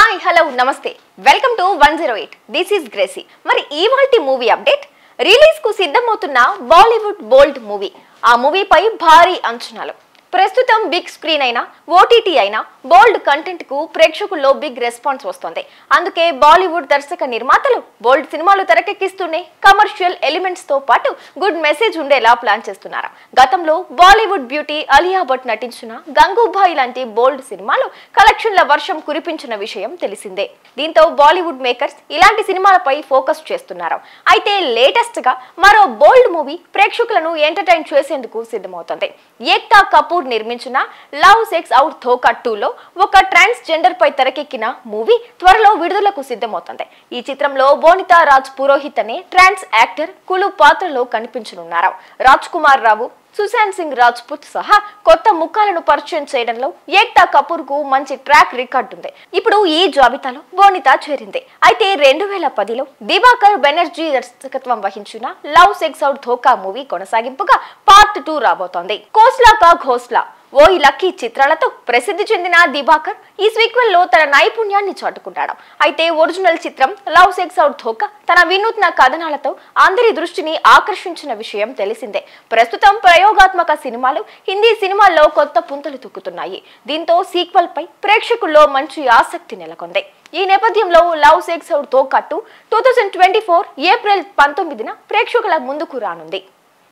hi hello నమస్తే welcome to one zero eight this is Gracie మరి ఇవాల్టి movie update release కు సిద్ధమవుతున్న బాలీవుడ్ బోల్డ్ మూవీ ఆ మూవీపై భారీ అంచనాలు ప్రస్తుతం బిగ్ స్క్రీన్ అయినా ఓటీటీ అయినా బోల్డ్ కంటెంట్ కు ప్రేక్షకుల్లో బిగ్ రెస్పాన్స్ వస్తుంది అందుకే బాలీవుడ్ దర్శక నిర్మాతలు బోల్డ్ సినిమాలు తెరకెక్కిస్తూనే కమర్షియల్ ఎలిమెంట్స్ తో పాటు గుడ్ మెసేజ్ ఉండేలా ప్లాన్ చేస్తున్నారు గతంలో బాలీవుడ్ బ్యూటీ అలియా భట్ నటించిన గంగూబాయి లాంటి బోల్డ్ సినిమాలు కలెక్షన్ల వర్షం కురిపించిన విషయం తెలిసిందే దీంతో బాలీవుడ్ మేకర్స్ ఇలాంటి సినిమాలపై ఫోకస్ చేస్తున్నారు అయితే లేటెస్ట్ గా మరో బోల్డ్ మూవీ ప్రేక్షకులను ఎంటర్టైన్ చేసేందుకు సిద్ధమవుతుంది ఏక్తా కపూర్ నిర్మించిన లవ్ సెక్స్ అవుట్ థోకా టూలో ఒక ట్రాన్స్ జెండర్ పై తెరకెక్కిన మూవీ త్వరలో విడుదలకు సిద్ధమవుతుంది ఈ చిత్రంలో బోనితా రాజ్ పురోహిత్ అనే ట్రాన్స్ యాక్టర్ కులు పాత్రలో కనిపించనున్నారు రాజ్ కుమార్ రావు సుశాంత్ సింగ్ రాజ్పుత్ సహా కొత్త ముఖాలను పరిచయం చేయడంలో ఏక్తా కపూర్ కు మంచి ట్రాక్ రికార్డ్ ఉంది ఇప్పుడు ఈ జాబితాలో బోనిత చేరింది అయితే రెండు వేల పదిలో దివాకర్ బెనర్జీ దర్శకత్వం వహించిన లవ్ సెక్స్ అవుట్ ధోకా మూవీ కొనసాగింపుగా పార్ట్ టూ రాబోతోంది కోస్లా కా ఘోస్లా ఓ ఈ లక్కీ చిత్రాలతో ప్రసిద్ధి చెందిన దివాకర్ ఈ సీక్వెల్ లో తన నైపుణ్యాన్ని చాటుకుంటాడు అయితే ఒరిజినల్ చిత్రం లవ్ సెక్స్ అవుట్ ధోకా తన వినూత్న కథనాలతో అందరి దృష్టిని ఆకర్షించిన విషయం తెలిసిందే ప్రస్తుతం ప్రయోగాత్మక సినిమాలు హిందీ సినిమాల్లో కొత్త పుంతలు తొక్కుతున్నాయి దీంతో సీక్వెల్ పై ప్రేక్షకుల్లో మంచి ఆసక్తి నెలకొంది ఈ నేపథ్యంలో Love Sex Aur Dhokha two two thousand twenty four April పంతొమ్మిదిన ప్రేక్షకుల ముందుకు రానుంది